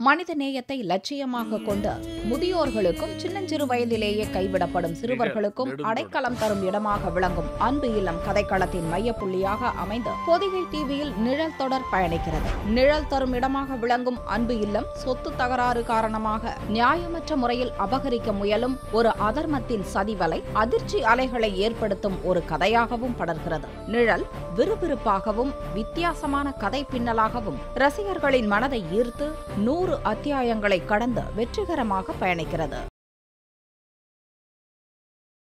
மனித நேயத்தை லட்சியமாக கொண்டு முதியோர்களுக்கும் சின்னஞ்சிறு வயதிலேயே கைவிடப்படும் சிறுவர்களுக்கும் அடைக்கலம் தரும் இடமாக விளங்கும் அன்பு இல்லம் கதைக்களத்தின் மையப்புள்ளியாக அமைந்து பொதிகை டிவியில் நிழல் தொடர் பயணிக்கிறது நிழல் தரும் இடமாக விளங்கும் அன்பு இல்லம் சொத்து தகராறு காரணமாக நியாயமற்ற முறையில் அபகரிக்க முயலும் ஒரு அதர்மத்தின் சதிவலை அதிர்ச்சி அலைகளை ஏற்படுத்தும் ஒரு கதையாகவும் படர்கிறது நிழல் விறுவிறுப்பாகவும் வித்தியாசமான கதை பின்னலாகவும் ரசிகர்களின் மனதை ஈர்த்து நூறு அத்தியாயங்களை கடந்து வெற்றிகரமாக பயணிக்கிறது